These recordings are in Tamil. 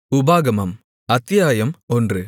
உபாகமம் அத்தியாயம் ஒன்று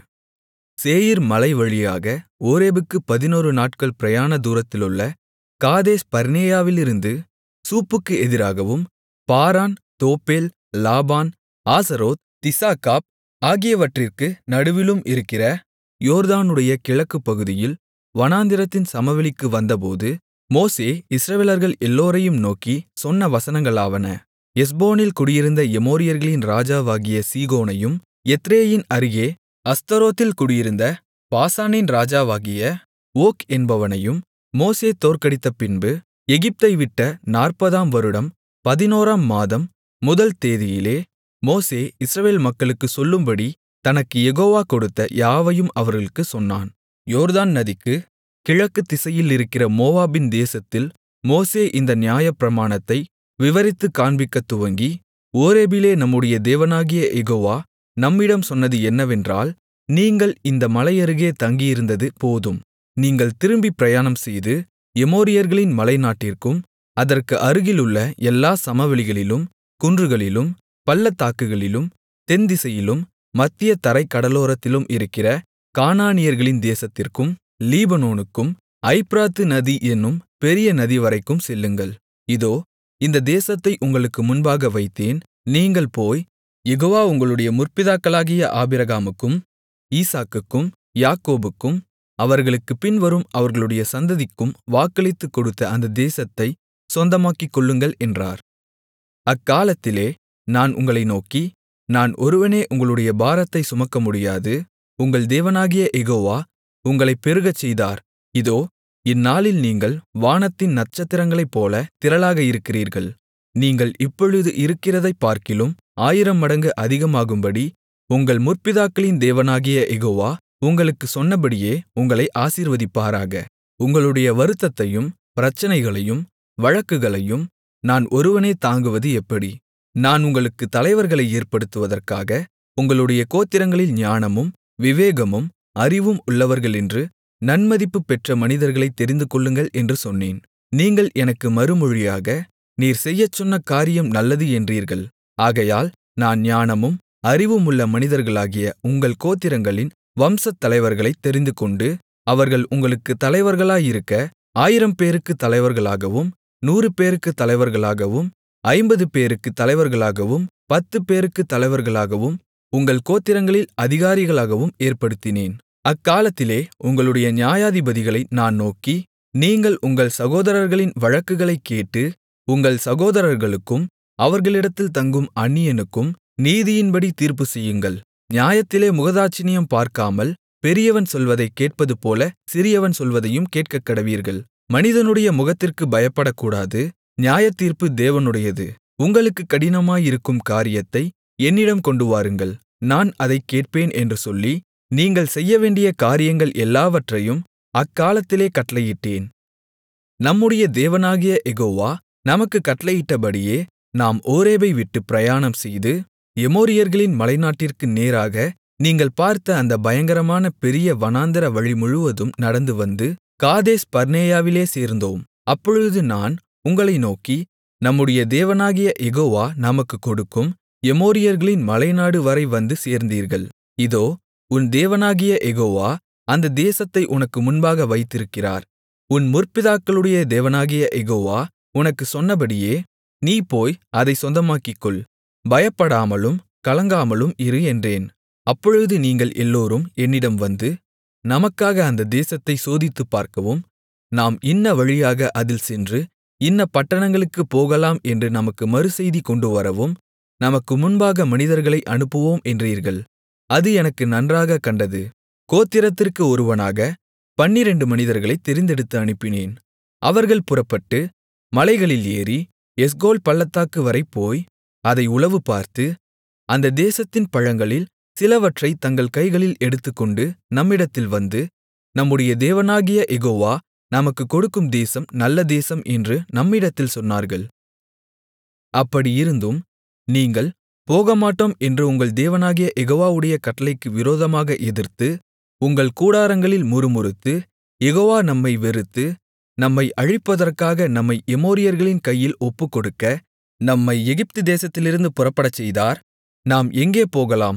சேயீர் மலைவழியாக ஓரேபுக்குப் பதினொரு நாட்கள் பிரயாண தூரத்திலுள்ள காதேஸ் பர்னேயாவிலிருந்து சூப்புக்கு எதிராகவும் பாரான் தோப்பேல் லாபான் ஆசரோத் திசாகாப் ஆகியவற்றிற்கு நடுவிலும் இருக்கிற யோர்தானுடைய கிழக்குப் பகுதியில் வனாந்திரத்தின் சமவெளிக்கு வந்தபோது மோசே இஸ்ரவேலர்கள் எல்லோரையும் நோக்கிச் சொன்ன வசனங்களாவன எஸ்போனில் குடியிருந்த எமோரியர்களின் ராஜாவாகிய சீகோனையும் எத்ரேயின் அருகே அஸ்தரோத்தில் குடியிருந்த பாசானின் ராஜாவாகிய ஓக் என்பவனையும் மோசே தோற்கடித்தபின்பு எகிப்தை விட்ட நாற்பதாம் வருடம் பதினோராம் மாதம் முதல் தேதியிலே மோசே இஸ்ரவேல் மக்களுக்குச் சொல்லும்படி தனக்குக் யெகோவா கொடுத்த யாவையும் அவர்களுக்குச் சொன்னான் யோர்தான் நதிக்குக் கிழக்கு திசையிலிருக்கிற மோவாபின் தேசத்தில் மோசே இந்த நியாயப்பிரமாணத்தை விவரித்துக் காண்பிக்கத் துவங்கி ஓரேபிலே நம்முடைய தேவனாகிய யெகோவா நம்மிடம் சொன்னது என்னவென்றால் நீங்கள் இந்த மலையருகே தங்கியிருந்தது போதும் நீங்கள் திரும்பிப் பிரயாணம்செய்து எமோரியர்களின் மலைநாட்டிற்கும் அதற்கு அருகிலுள்ள எல்லா சமவெளிகளிலும் குன்றுகளிலும் பள்ளத்தாக்குகளிலும் தென்திசையிலும் மத்திய தரைக் கடலோரத்திலும் இருக்கிற கானானியர்களின் தேசத்திற்கும் லீபனோனுக்கும் ஐப்பிராத்து நதி என்னும் பெரிய நதிவரைக்கும் செல்லுங்கள் இதோ இந்த தேசத்தை உங்களுக்கு முன்பாக வைத்தேன் நீங்கள் போய் யெகோவா உங்களுடைய முற்பிதாக்களாகிய ஆபிரகாமுக்கும் ஈசாக்குக்கும் யாக்கோபுக்கும் அவர்களுக்குப் பின்வரும் அவர்களுடைய சந்ததிக்கும் வாக்களித்துக் கொடுத்த அந்த தேசத்தைச் சொந்தமாக்கிக்கொள்ளுங்கள் என்றார் அக்காலத்திலே நான் உங்களை நோக்கி நான் ஒருவனே உங்களுடைய பாரத்தைச் சுமக்கமுடியாது உங்கள் தேவனாகிய யெகோவா உங்களைப் பெருகச்செய்தார் இதோ இந்நாளில் நீங்கள் வானத்தின் நட்சத்திரங்களைப்போல திரளாக இருக்கிறீர்கள் நீங்கள் இப்பொழுது இருக்கிறதைப் பார்க்கிலும் ஆயிரம் மடங்கு அதிகமாகும்படி உங்கள் முற்பிதாக்களின் தேவனாகிய யெகோவா உங்களுக்குச் சொன்னபடியே உங்களை ஆசீர்வதிப்பாராக உங்களுடைய வருத்தத்தையும் பிரச்சனைகளையும் வழக்குகளையும் நான் ஒருவனே தாங்குவது எப்படி நான் உங்களுக்கு தலைவர்களை ஏற்படுத்துவதற்காக உங்களுடைய கோத்திரங்களில் ஞானமும் விவேகமும் அறிவும் உள்ளவர்களென்று நன்மதிப்பு பெற்ற மனிதர்களைத் தெரிந்துகொள்ளுங்கள் என்று சொன்னேன் நீங்கள் எனக்கு மறுமொழியாக நீர் செய்யச்சொன்ன காரியம் நல்லது என்றீர்கள் ஆகையால் நான் ஞானமும் அறிவுமுள்ள மனிதர்களாகிய உங்கள் கோத்திரங்களின் வம்சத் தலைவர்களைத் தெரிந்துகொண்டு அவர்கள் உங்களுக்கு தலைவர்களாயிருக்க ஆயிரம் பேருக்கு தலைவர்களாகவும் நூறு பேருக்கு தலைவர்களாகவும் ஐம்பது பேருக்கு தலைவர்களாகவும் பத்து பேருக்கு தலைவர்களாகவும் உங்கள் கோத்திரங்களில் அதிகாரிகளாகவும் ஏற்படுத்தினேன் அக்காலத்திலே உங்களுடைய நியாயாதிபதிகளை நான் நோக்கி நீங்கள் உங்கள் சகோதரர்களின் வழக்குகளைக் கேட்டு உங்கள் சகோதரர்களுக்கும் அவர்களிடத்தில் தங்கும் அந்நியனுக்கும் நீதியின்படி தீர்ப்பு செய்யுங்கள் நியாயத்திலே முகதாட்சிணியம் பார்க்காமல் பெரியவன் சொல்வதைக் கேட்பதுபோல சிறியவன் சொல்வதையும் கேட்கக்கடவீர்கள் மனிதனுடைய முகத்திற்கு பயப்படக்கூடாது நியாயத்தீர்ப்பு தேவனுடையது உங்களுக்கு கடினமாயிருக்கும் காரியத்தை என்னிடம் கொண்டுவாருங்கள் நான் அதைக் கேட்பேன் என்று சொல்லி நீங்கள் செய்யவேண்டிய காரியங்கள் எல்லாவற்றையும் அக்காலத்திலே கட்டளையிட்டேன் நம்முடைய தேவனாகிய எகோவா நமக்கு கட்டளையிட்டபடியே நாம் ஓரேபை விட்டு பிரயாணம் செய்து எமோரியர்களின் மலைநாட்டிற்கு நேராக நீங்கள் பார்த்த அந்த பயங்கரமான பெரிய வனாந்தர வழி முழுவதும் நடந்து வந்து காதேஸ் பர்னேயாவிலே சேர்ந்தோம் அப்பொழுது நான் உங்களை நோக்கி நம்முடைய தேவனாகிய எகோவா நமக்குக் கொடுக்கும் எமோரியர்களின் மலைநாடு வரை வந்து சேர்ந்தீர்கள் இதோ உன் தேவனாகிய எகோவா அந்த தேசத்தை உனக்கு முன்பாக வைத்திருக்கிறார் உன் முற்பிதாக்களுடைய தேவனாகிய எகோவா உனக்கு சொன்னபடியே நீ போய் அதை சொந்தமாக்கிக்கொள் பயப்படாமலும் கலங்காமலும் இரு என்றேன் அப்பொழுது நீங்கள் எல்லோரும் என்னிடம் வந்து நமக்காக அந்த தேசத்தை சோதித்துப் பார்க்கவும் நாம் இன்ன வழியாக அதில் சென்று இன்ன பட்டணங்களுக்குப் போகலாம் என்று நமக்கு மறுசெய்தி கொண்டுவரவும் நமக்கு முன்பாக மனிதர்களை அனுப்புவோம் என்றீர்கள் அது எனக்கு நன்றாகக் கண்டது கோத்திரத்திற்கு ஒருவனாக பன்னிரண்டு மனிதர்களைத் தெரிந்தெடுத்து அனுப்பினேன் அவர்கள் புறப்பட்டு மலைகளில் ஏறி எஸ்கோல் பள்ளத்தாக்கு வரை போய் அதை உளவு பார்த்து அந்த தேசத்தின் பழங்களில் சிலவற்றைத் தங்கள் கைகளில் எடுத்துக்கொண்டு நம்மிடத்தில் வந்து நம்முடைய தேவனாகிய எகோவா நமக்குக் கொடுக்கும் தேசம் நல்ல தேசம் என்று நம்மிடத்தில் சொன்னார்கள் அப்படியிருந்தும் நீங்கள் போகமாட்டோம் என்று உங்கள் தேவனாகிய யெகோவாவுடைய கட்டளைக்கு விரோதமாக எதிர்த்து உங்கள் கூடாரங்களில் முறுமுறுத்து யெகோவா நம்மை வெறுத்து நம்மை அழிப்பதற்காக நம்மை எமோரியர்களின் கையில் ஒப்புக்கொடுக்க நம்மை எகிப்து தேசத்திலிருந்து புறப்படச்செய்தார் நாம் எங்கே போகலாம்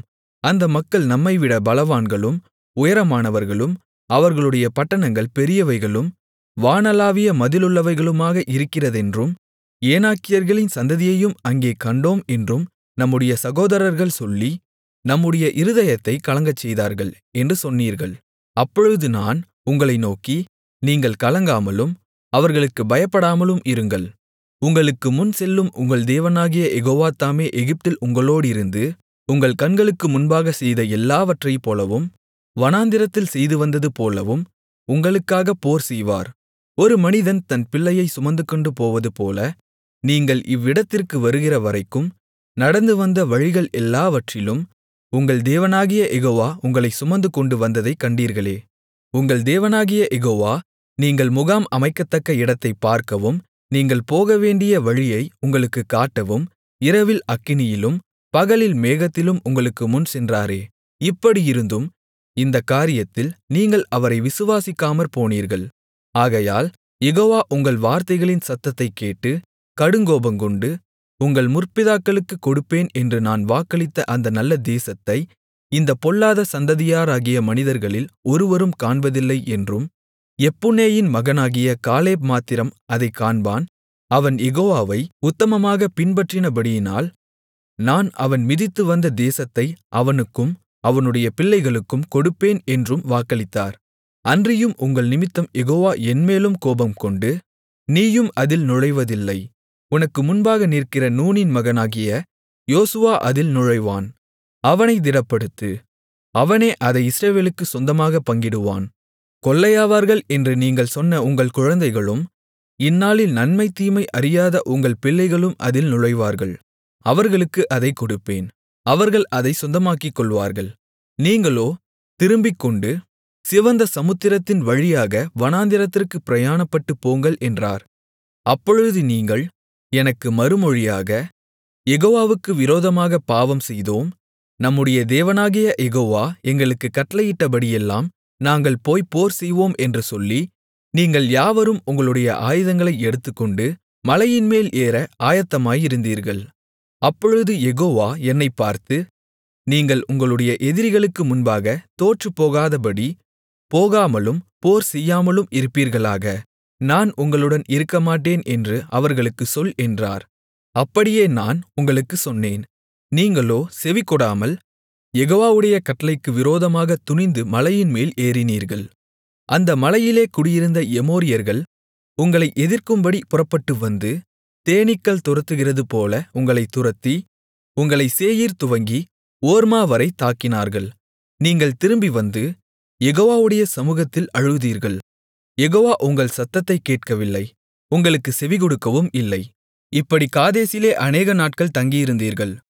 அந்த மக்கள் நம்மைவிட பலவான்களும் உயரமானவர்களும் அவர்களுடைய பட்டணங்கள் பெரியவைகளும் வானளாவிய மதிலுள்ளவைகளுமாக இருக்கிறதென்றும் ஏனாக்கியர்களின் சந்ததியையும் அங்கே கண்டோம் என்றும் நம்முடைய சகோதரர்கள் சொல்லி நம்முடைய இருதயத்தைக் கலங்கச்செய்தார்கள் என்று சொன்னீர்கள் அப்பொழுது நான் உங்களை நோக்கி நீங்கள் கலங்காமலும் அவர்களுக்குப் பயப்படாமலும் இருங்கள் உங்களுக்கு முன் செல்லும் உங்கள் தேவனாகிய யெகோவா தாமே எகிப்தில் உங்களோடிருந்து உங்கள் கண்களுக்கு முன்பாகச் செய்த எல்லாவற்றைப்போலவும் வனாந்திரத்தில் செய்துவந்தது போலவும் உங்களுக்காகப் போர் செய்வார் ஒரு மனிதன் தன் பிள்ளையைச் சுமந்துகொண்டு போவதுபோல நீங்கள் இவ்விடத்திற்கு வருகிறவரைக்கும் நடந்து வந்த வழிகள் எல்லாவற்றிலும் உங்கள் தேவனாகிய யெகோவா உங்களைச் சுமந்துகொண்டு வந்ததைக் கண்டீர்களே உங்கள் தேவனாகிய யெகோவா நீங்கள் முகாம் அமைக்கத்தக்க இடத்தைப் பார்க்கவும் நீங்கள் போகவேண்டிய வழியை உங்களுக்குக் காட்டவும் இரவில் அக்கினியிலும் பகலில் மேகத்திலும் உங்களுக்கு முன் சென்றாரே இப்படியிருந்தும் இந்தக் காரியத்தில் நீங்கள் அவரை விசுவாசிக்காமற் போனீர்கள் ஆகையால் யெகோவா உங்கள் வார்த்தைகளின் சத்தத்தைக் கேட்டு கடுங்கோபங்கொண்டு உங்கள் முற்பிதாக்களுக்குக் கொடுப்பேன் என்று நான் வாக்களித்த அந்த நல்ல தேசத்தை இந்தப் பொல்லாத சந்ததியாராகிய மனிதர்களில் ஒருவரும் காண்பதில்லை என்றும் எப்புன்னேயின் மகனாகிய காலேப் மாத்திரம் அதைக் காண்பான் அவன் யெகோவாவை உத்தமமாகப் பின்பற்றினபடியினால் நான் அவன் மிதித்து வந்த தேசத்தை அவனுக்கும் அவனுடைய பிள்ளைகளுக்கும் கொடுப்பேன் என்றும் வாக்களித்தார் அன்றியும் உங்கள் நிமித்தம் யெகோவா என்மேலும் கோபம்கொண்டு நீயும் அதில் நுழைவதில்லை உனக்கு முன்பாக நிற்கிற நூனின் மகனாகிய யோசுவா அதில் நுழைவான் அவனைத் திடப்படுத்து அவனே அதை இஸ்ரவேலுக்குச் சொந்தமாகப் பங்கிடுவான் கொள்ளையாவார்கள் என்று நீங்கள் சொன்ன உங்கள் குழந்தைகளும் இந்நாளில் நன்மை தீமை அறியாத உங்கள் பிள்ளைகளும் அதில் நுழைவார்கள் அவர்களுக்கு அதைக் கொடுப்பேன் அவர்கள் அதைச் சொந்தமாக்கிக்கொள்வார்கள் நீங்களோ திரும்பிக்கொண்டு சிவந்த சமுத்திரத்தின் வழியாக வனாந்திரத்திற்குப் பிரயாணப்பட்டுப் போங்கள் என்றார் அப்பொழுது நீங்கள் எனக்கு மறுமொழியாக யெகோவாவுக்கு விரோதமாகப் பாவம் செய்தோம் நம்முடைய தேவனாகிய யெகோவா எங்களுக்குக் கட்டளையிட்டபடியெல்லாம் நாங்கள் போய்ப் போர் செய்வோம் என்று சொல்லி நீங்கள் யாவரும் உங்களுடைய ஆயுதங்களை எடுத்துக்கொண்டு மலையின்மேல் ஏற ஆயத்தமாயிருந்தீர்கள் அப்பொழுது யெகோவா என்னைப் பார்த்து நீங்கள் உங்களுடைய எதிரிகளுக்கு முன்பாக தோற்றுப்போகாதபடி போகாமலும் போர் செய்யாமலும் இருப்பீர்களாக நான் உங்களுடன் இருக்கமாட்டேன் என்று அவர்களுக்குச் சொல் என்றார் அப்படியே நான் உங்களுக்குச் சொன்னேன் நீங்களோ செவிகொடாமல் யெகோவாவுடைய கட்டளைக்கு விரோதமாகத் துணிந்து மலையின்மேல் ஏறினீர்கள் அந்த மலையிலே குடியிருந்த எமோரியர்கள் உங்களை எதிர்க்கும்படி புறப்பட்டு வந்து தேனீக்கள் துரத்துகிறதுபோல உங்களைத் துரத்தி உங்களை சேயீர் துவங்கி ஓர்மாவரை தாக்கினார்கள் நீங்கள் திரும்பி வந்து யெகோவாவுடைய சமுகத்தில் அழுதீர்கள் யெகோவா உங்கள் சத்தத்தைக் கேட்கவில்லை உங்களுக்குச் செவிகொடுக்கவும் இல்லை இப்படி காதேசிலே அநேக நாட்கள் தங்கியிருந்தீர்கள்